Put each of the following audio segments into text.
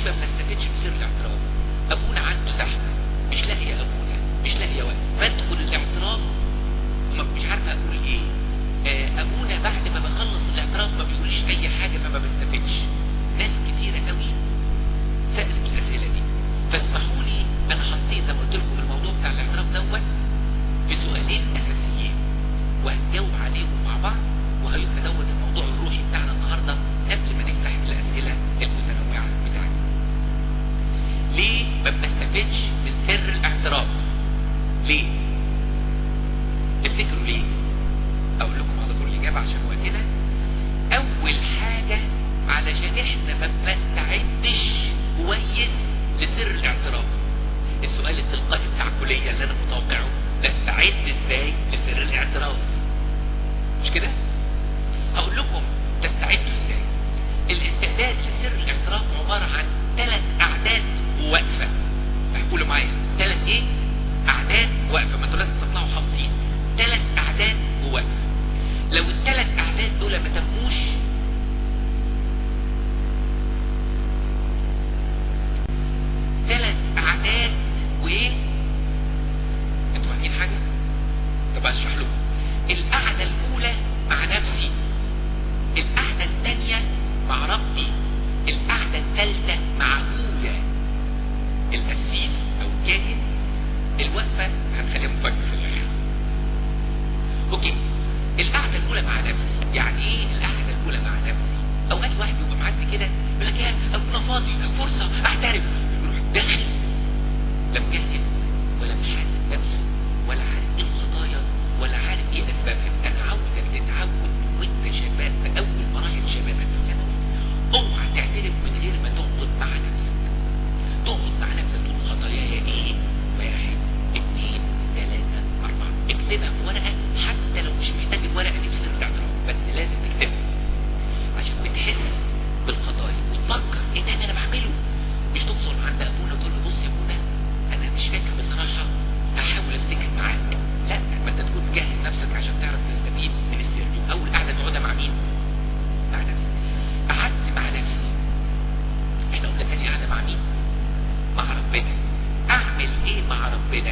ما بنستفدش بسر الاعتراف ابونا عنده زحمه مش لاقي ابونا مش لاقي وقت بدخل الاعتراف وما مش عارفه اقول ايه آه، ابونا بعد ما بخلص الاعتراف ما بيقوليش اي حاجه فما بستفدش ناس كتيره قوي سالت الاسئله دي فاسمحوا لي انا حطيت زي ما قلت لكم الموضوع بتاع الاعتراف دوت في سؤالين اساسيين وهنجاوب عليهم مع بعض وهيبقى دوت الموضوع الروحي بتاعنا النهارده قبل ما نفتح الاسئله المتنوعه بتاعتنا ليه ما بنستفدش من سر الاعتراف ليه تفتكروا ليه اقول لكم على طول الاجابه عشان وقتنا اول حاجه علشان احنا ما بنستعدش كويس لسر الاعتراف السؤال التلقائي بتاع الكليه اللي انا متوقعه نستعد ازاي لسر الاعتراف مش كده هقول لكم تستعدوا ازاي الاستعداد لسر الاعتراف عباره عن ثلاث اعداد ووقفه قولوا معايا ثلاث ايه اعداد وقفه ما انتوا لازم تطلعوا حافظين ثلاث اعداد ووقفه لو الثلاث اعداد دول ما تموش ثلاث اعداد وايه انتوا فاهمين حاجه طب اشرح لكم القعده الاولى مع نفسي القعده الثانيه مع ربي القعده الثالثه مع ابويا القسيس او الكاهن الوقفه هنخليها مفاجاه في الاخر اوكي القعده الاولى مع نفسي يعني ايه القعده الاولى مع نفسي اوقات واحد بيبقى معدي كده يقول لك يا ابونا فاضي فرصه اعترف يروح داخل لا مجهز ولا محاسب نفسه ولا عارف ايه الخطايا ولا عارف ايه اسبابها انا عاوزك تتعود وانت شباب في اول مراحل شبابك في ثانوي اوعى تعترف من غير ما تقعد مع نفسك تقعد مع نفسك تقول خطاياي ايه واحد اثنين ثلاثة أربعة اكتبها في ورقة حتى لو مش محتاج الورقة دي في سر الاعتراف بس لازم تكتبها عشان بتحس بالخطايا وتفكر ايه ده اللي انا بعمله مش توصل عند ابونا تقول له بص يا ابونا انا مش فاكر بصراحة هحاول افتكر معاك لا ما انت تكون مجهز نفسك عشان تعرف تستفيد من السر اول قعدة تقعدها مع مين مع نفسك قعدت مع نفسي احنا قلنا تاني قعدة مع مين مع ربنا اعمل ايه مع ربنا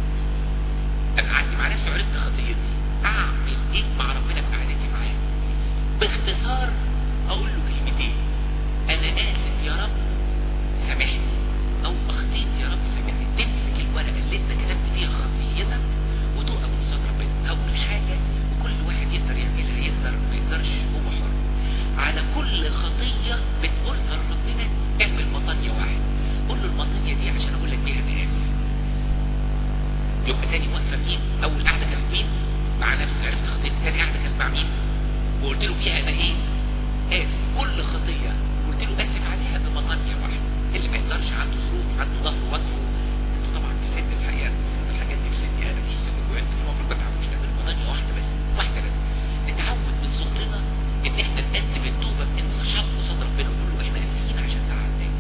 انا قعدت مع نفسي وعرفت خطيتي اعمل ايه مع ربنا في قعدتي معاه باختصار اقول له كلمتين انا اسف يا رب سامحني او اخطيت يا رب سامحني تمسك الورقه اللي انت كتبت فيها خطيتك وتقف قصاد ربنا اول حاجه وكل واحد يقدر يعملها يقدر ما يقدرش هو حر على كل خطيه بتقولها لربنا اعمل مطانيه واحد قول له المطانيه دي عشان اقول لك بيها انا اسف يبقى تاني واقفه مين اول قعده كانت مين مع نفسي عرفت خطيتي تاني قعده كانت مع مين وقلت له فيها انا ايه اسف كل خطيه قلت له اسف عليها بمطانيه واحده اللي ما يقدرش عنده ظروف عنده ظهر وجهه انتوا طبعا في سن الحقيقه المفروض الحاجات دي في سني انا مش في سنكم انتوا المفروض ما تعملوش تعملوا مطانيه واحده بس واحده بس نتعود من صغرنا ان احنا نقدم التوبه بانسحاب قصاد ربنا ونقول له احنا اسفين عشان زعلناك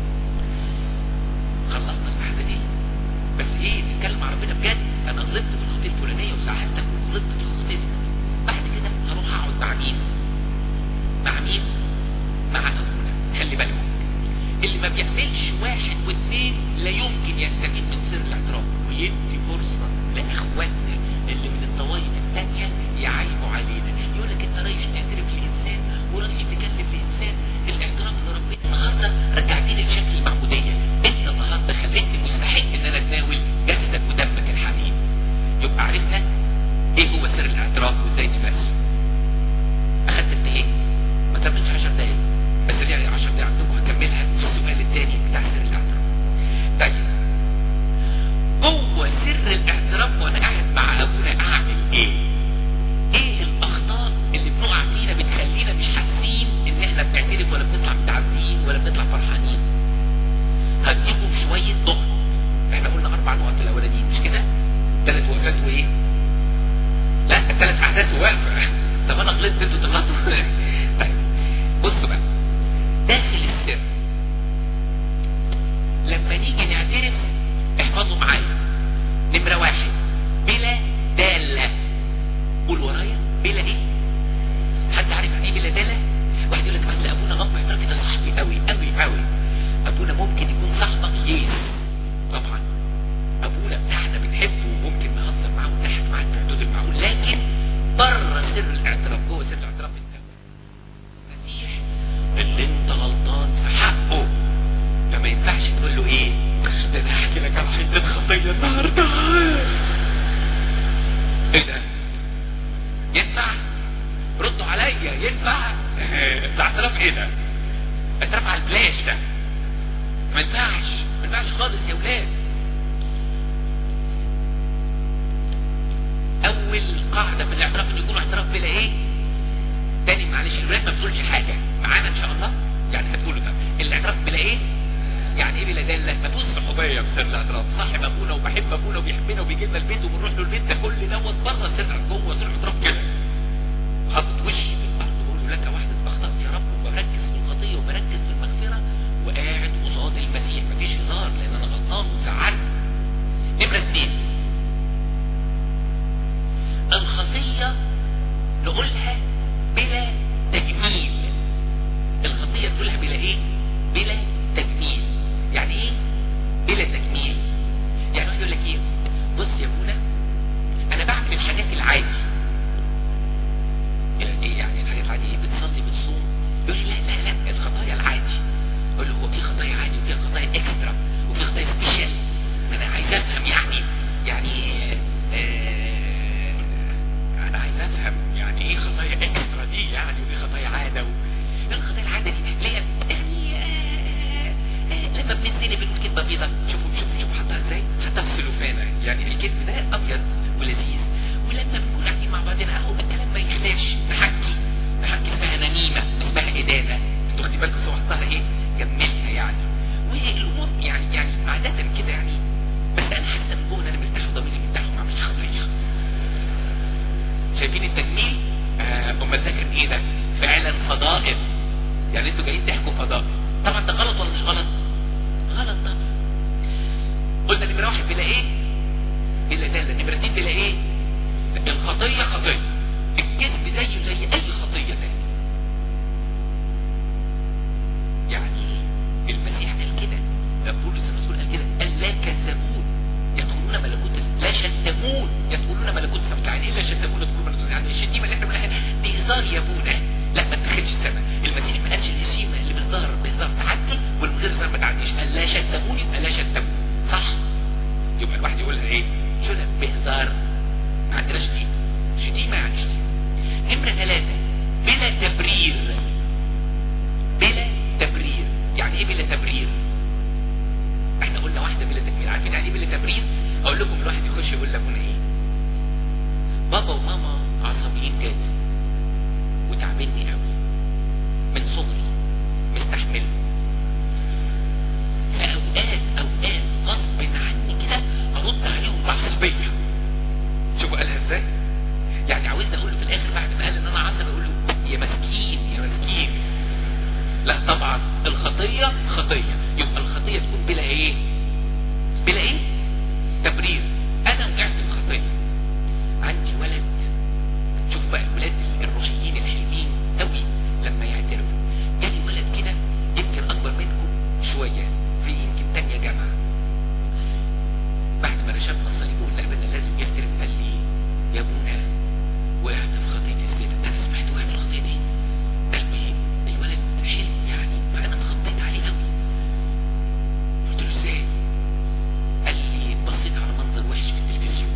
خلصنا القعده دي بس ايه نتكلم مع ربنا بجد انا غلطت في الخطيه الفلانيه وزعلتك وغلطت في الخطيه دي بعد كده هروح اقعد مع مين مع مين مع ابونا خلي بالكم اللي ما بيعملش واحد واثنين لا يمكن يستفيد من سر الاعتراف ويدي فرصه لاخواتنا اللي من الطوائف الثانيه يعيبوا علينا يقول لك انت رايح تعترف لانسان ورايح تكلم لانسان الاعتراف لربنا النهارده رجعتني لشكل المعبوديه انت النهارده خليتني مستحق ان انا اتناول جسدك ودمك الحبيب يبقى عرفنا ايه هو سر الاعتراف وازاي نمارسه اخدت قد ايه ما كملتش 10 دقايق بس يعني 10 دقايق عندكم هكملها في السؤال الثاني بتاع سر الاعتراف طيب هو سر الاعتراف وانا قاعد مع ابونا اعمل ايه ايه الاخطاء اللي بنقع فينا بتخلينا مش حاسين ان احنا بنعترف ولا بنطلع متعزين ولا بنطلع فرحانين هديكم شويه نقط احنا قلنا اربع نقط في الاولانيين مش كده ثلاث وقفات وايه لا الثلاث احداث وواقفه طب انا غلطت انتوا تغلطوا طيب بصوا بقى داخل السر لما نيجي نعترف احفظوا معايا نمرة واحد بلا دالة قول ورايا بلا ايه حد عارف يعني ايه بلا دالة واحد يقول لك اصل ابونا اب اعتراف ده صاحبي قوي قوي قوي ابونا كده اعتراف على البلاش ده ما ينفعش ما ينفعش خالص يا ولاد اول قاعده في الاعتراف انه يكون اعتراف بلا ايه تاني معلش الولاد ما بتقولش حاجه معانا ان شاء الله يعني هتقولوا ده الاعتراف بلا ايه يعني ايه بلا داله ما فيش صحوبيه في سر الاعتراف صاحب ابونا وبحب ابونا وبيحبنا وبيجي لنا البيت وبنروح له البيت ده كل دوت بره سر جوه سر الاعتراف كده حاطط وشي في الارض بقول لك وحده اخطات يا رب وبركز في الخطيه وبركز في المغفره وقاعد قصاد المسيح مفيش هزار لان انا غلطان وزعلت نمره اتنين الخطيه نقولها بلا تجميل الخطيه نقولها بلا ايه بلا تجميل يعني ايه بلا تجميل يعني واحد يقول لك ايه بص يا ابونا انا بعمل الحاجات العادي ايه يعني الحاجات العادية ايه بتصلي بتصوم يقول لي لا لا لا الخطايا العادي اقول له هو في خطايا عادي وفي خطايا اكسترا وفي خطايا سبيشال ما انا عايز افهم يعني يعني آه انا عايز افهم يعني ايه خطايا اكسترا دي يعني وايه خطايا عاده و... الخطايا العاده دي ليه يعني آه آه لما بنزني بنقول كدبه بيضاء شوفوا شوفوا شوفوا حطها ازاي حطها في سلوفانه يعني الكذب ده ابيض ولذيذ ولما بنكون قاعدين مع بعضنا اهو الكلام ما يخلاش نحكي نحكي اسمها نميمه اسمها ادانه انتوا واخدين بالكم سوى حطها ايه جملها يعني والامور يعني يعني عاده كده يعني بس انا حاسه من جوه ان انا مرتاح وضميري مرتاح وما عملتش خطيه شايفين التجميل آه امال ده كان ايه ده فعلا فضائل يعني انتوا جايين تحكوا فضائل طبعا ده غلط ولا مش غلط غلط طبعا قلنا نمره واحد بلا ايه بلا داله نمره اتنين بلا ايه الخطيه خطيه الكذب زيه زي اي خطيه تاني يعني المسيح قال كده بولس الرسول قال كده قال لا كذبون يدخلون ملكوت لا شتمون يدخلون ملكوت السماء يعني ايه لا شتمون يدخلون ملكوت السماء يعني الشتيمه اللي احنا بنقولها دي هزار يا ابونا لا ما تدخلش السماء المسيح ما قالش الشتيمه اللي بهزار بهزار تعدي واللي من غير هزار ما تعديش قال لا شتمون يبقى لا شتمون صح يبقى الواحد يقولها ايه شو لا بهزار ما عندناش شتيمه شتيمه يعني شتيمه نمره ثلاثه بلا تبرير بلا تبرير يعني ايه بلا تبرير احنا قلنا واحده بلا تكميل عارفين يعني ايه بلا تبرير اقول لكم الواحد يخش يقول لابونا ايه بابا وماما عصبيين جدا وتعبني قوي من صغري مستحمل فاوقات اوقات غصب عني كده ارد عليهم بعصبيه شوفوا قالها ازاي يعني عاوزني اقول له في الاخر بعد ما قال ان انا عصبي اقول له يا مسكين يا مسكين لا طبعا الخطيه خطيه يبقى الخطيه تكون بلا ايه بلا ايه تبرير انا وقعت في خطيه عندي ولد شوف بقى الولاد الروحيين الحلوين قوي لما يعترفوا جالي ولد كده يمكن اكبر منكم شويه في يمكن تانية جامعه بعد ما رشمنا الصليب وقلنا ابدا لازم يعترف قال لي يا ابونا وقعت في خطيه الزنا انا سمعت وقعت في الخطيه دي قلبي الولد حلو يعني فانا اتخطيت عليه قوي قلت له ازاي قال لي بصيت على منظر وحش في التلفزيون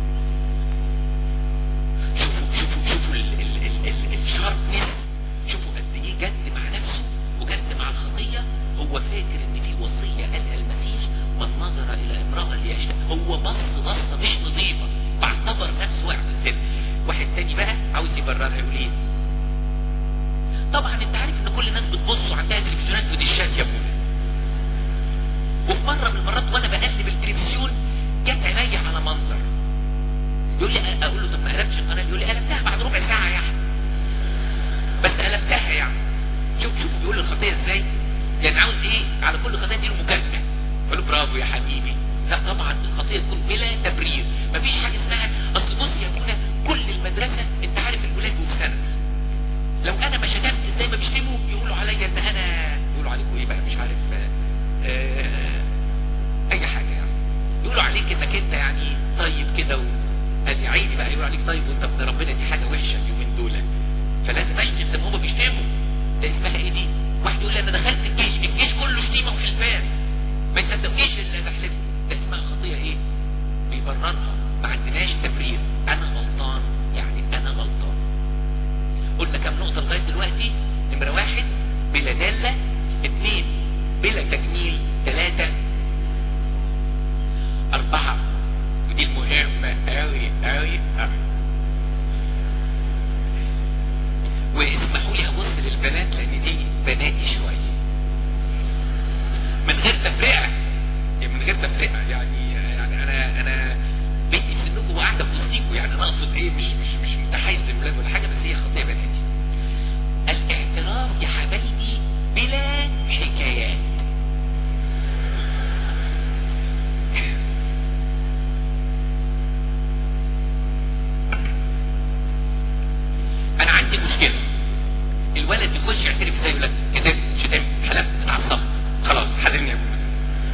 شوفوا شوفوا شوفوا ال ال ال ال الشاربنس شوفوا قد ايه جد مع نفسه وجد مع الخطيه هو فاكر ان في وصيه قالها المسيح من نظر الى امراه ليشتم هو بص بصه مش نظيفه واعتبر نفسه واقع في السن واحد تاني بقى عاوز يبررها يقول ايه طبعا انت عارف ان كل الناس بتبص وعندها تلفزيونات ودشات يا ابونا وفي مره من المرات وانا بقلب التلفزيون جت عينيا على منظر يقول لي اقول له طب ما قلبتش القناه يقول لي قلبتها بعد ربع ساعه يا احمد بس قلبتها يعني شوف شوف بيقول لي الخطيه ازاي يعني عاوز ايه على كل خطيه اديله مكافاه اقول له برافو يا حبيبي لا طبعا الخطيه تكون بلا تبرير مفيش حاجه اسمها اصل بص يا ابونا كل المدرسه انت عارف الولاد وفي سنه لو انا ما شتمت ازاي ما بيشتموا يقولوا عليا ان انا يقولوا عليكم ايه بقى مش عارف آه آه اي حاجه يعني يقولوا عليك انك انت يعني طيب كده و... ادي عيني بقى يقولوا عليك طيب وانت ابن ربنا دي حاجه وحشه اليومين دول فلازم اشتم زي ما هم بيشتموا ده اسمها ايه دي واحد يقول لي انا دخلت الجيش الجيش كله شتيمه وحلفان ما يصدقنيش اللي بحلفه ده اسمها خطيه ايه بيبررها ما عندناش تبرير انا غلطان يعني انا غلطان قلنا كام نقطه لغايه دلوقتي نمره واحد غير تفرقه يعني من غير تفرقه يعني يعني انا انا بنتي في سنكم وقاعده في وسطيكم يعني انا اقصد ايه مش مش مش متحيز للولاد ولا حاجه بس هي خطيه بناتي الاعتراف يا حبايبي بلا حكايات انا عندي مشكله الولد يخش يعترف ازاي يقول لك كذاب شتام حلفت اتعصبت خلاص حللني يا ابني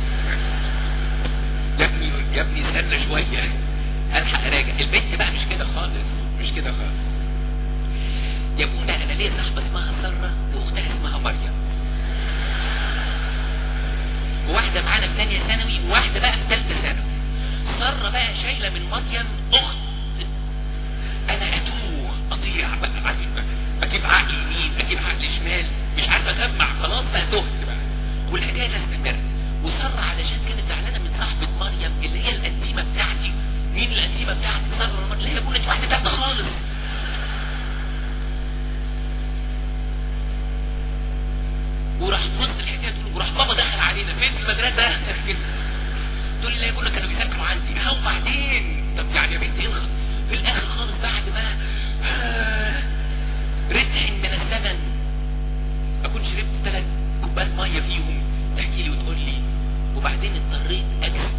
يا ابني يا ابني استنى شويه الحق اراجع البنت بقى مش كده خالص مش كده خالص يا ابونا انا ليا صاحبه اسمها ساره واختها اسمها مريم وواحده معانا في ثانيه ثانوي وواحده بقى في ثالثه ثانوي ساره بقى شايله من مريم اخت انا اتوه اضيع بقى عارف اجيب عقل يمين اجيب عقل شمال مش عارف اجمع خلاص بقى تهت بقى والحكايه تستمر وساره علشان كانت زعلانه من صاحبه مريم اللي هي القديمه بتاعتي مين القديمه بتاعتي ساره اللي هي بقولت واحده تالته خالص وراح في وسط الحكايه تقول وراح بابا دخل علينا فين في المدرسه تقول لي لا يقول لك كانوا بيذاكروا عندي ها وبعدين طب يعني يا بنتي الخ في الاخر خالص بعد ما آه، رتح من الزمن اكون شربت ثلاث كوبايات ميه فيهم تحكي لي وتقول لي وبعدين اضطريت اكذب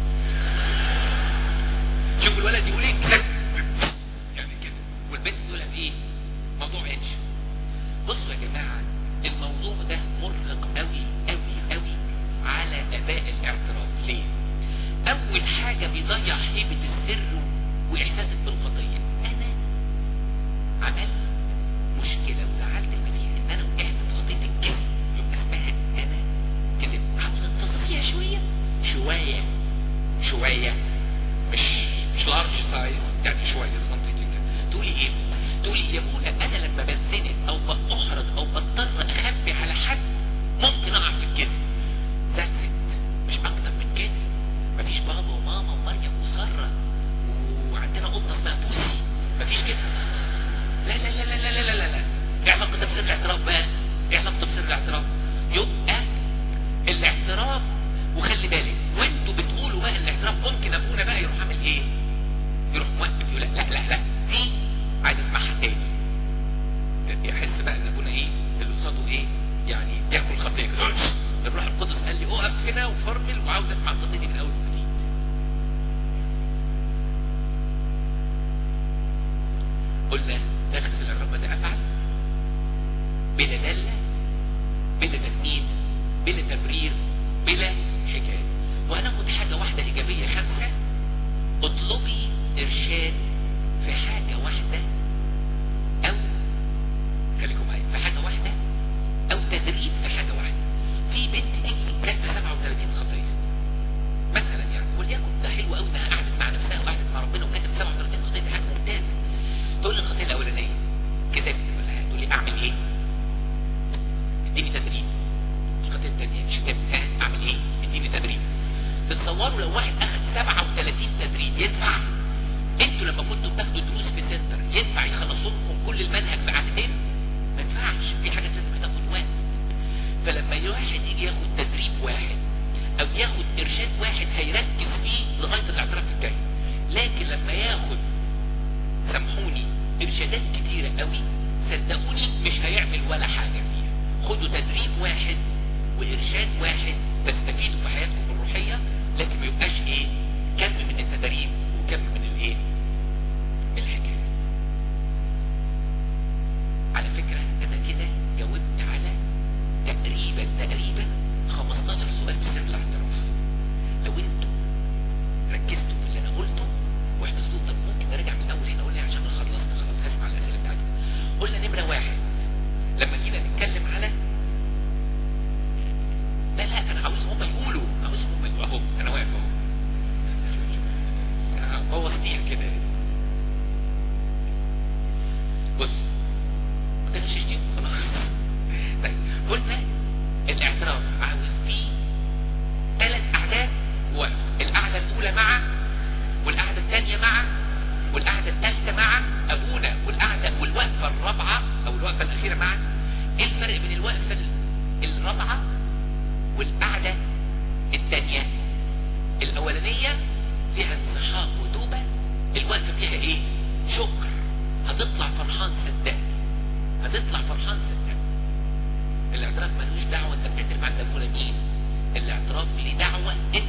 شوف الولد يقول ايه كذب يعني كده والبنت تقول لك ايه موضوع اتش بصوا يا جماعه الموضوع ده مرهق قوي قوي قوي على اباء الاعتراف ليه اول حاجه بيضيع هيبه السر واحساسك بالخطيه انا عملت مشكله وزعلت المسيح ان انا وقعت في خطيه الكذب يبقى اسمها انا كذب عاوز تصفيها شويه شويه شويه مش مش لارج سايز يعني شويه سنتيمتر كده تقولي ايه تقولي يا ابونا انا لما بتزنق او بأحرج او بضطر اخبي على حد ممكن اقع في الكذب ذاتس مش اكتر من كده مفيش بابا وماما ومريم وساره وعندنا قطه اسمها بوسي مفيش كده لا لا لا لا لا لا لا لا ايه علاقتها بسر الاعتراف بقى ايه علاقتها بسر الاعتراف يبقى الاعتراف وخلي بالك وانتوا بتقولوا بقى الاعتراف ممكن ابونا بقى يروح عامل ايه يروح موقف يقول لا لا لا لا دي عايز اسمعها تاني يحس بقى ان ابونا ايه اللي قصاده ايه يعني ياكل خطيه كده الروح القدس قال لي اقف هنا وفرمل وعاوز اسمع الخطيه دي من اول وجديد قلنا تغسل الرب ماذا افعل بلا دله بلا تجميل بلا تبرير بلا حكايه وهناخد حاجه واحده ايجابيه خمسه اطلبي ارشاد في حاجه واحده او خليكم معايا في حاجه واحده او تدريب في حاجه واحده في بنت تيجي كاتبه 37 خطيه مثلا يعني وليكن ده حلو قوي انها قعدت مع نفسها وقعدت مع ربنا وكتبت 37 خطيه دي حاجه ممتازه تقول لي الخطيه الاولانيه كذبت تقول لها تقول لي اعمل ايه؟ اديني تدريب الخطيه الثانيه شتمت ها اعمل ايه؟ اديني تدريب تتصوروا لو واحد اخذ 37 تدريب ينفع؟ انتوا لما كنتوا بتاخدوا دروس في سنتر ينفع يخلصوا لكم كل المنهج في قعدتين؟ ما ينفعش في حاجات لازم تاخد وقت فلما الواحد يجي ياخد تدريب واحد او ياخد ارشاد واحد هيركز فيه لغايه الاعتراف الجاي لكن لما ياخد سامحوني ارشادات كتيره قوي صدقوني مش هيعمل ولا حاجه فيها خدوا تدريب واحد وارشاد واحد تستفيدوا في حياتكم الروحيه لكن ما يبقاش ايه كم من التدريب وكم من الايه الحكايه على فكره انا كده جاوبت على تقريبا تقريبا 15 سؤال في سر الاعتراف لو انتوا ركزتوا في اللي انا قلته واحفظتوه طب ممكن نرجع من الاول هنا اقول لي عشان خلصنا خلاص هسمع الاسئله بتاعتكم قلنا نمره واحد لما جينا نتكلم على لا لا انا التانية الاولانية فيها انسحاق وتوبة الوقفة فيها ايه شكر هتطلع فرحان صدقني هتطلع فرحان صدقني الاعتراف ملوش دعوة انت بتعترف عند ابونا مين الاعتراف ليه دعوة انت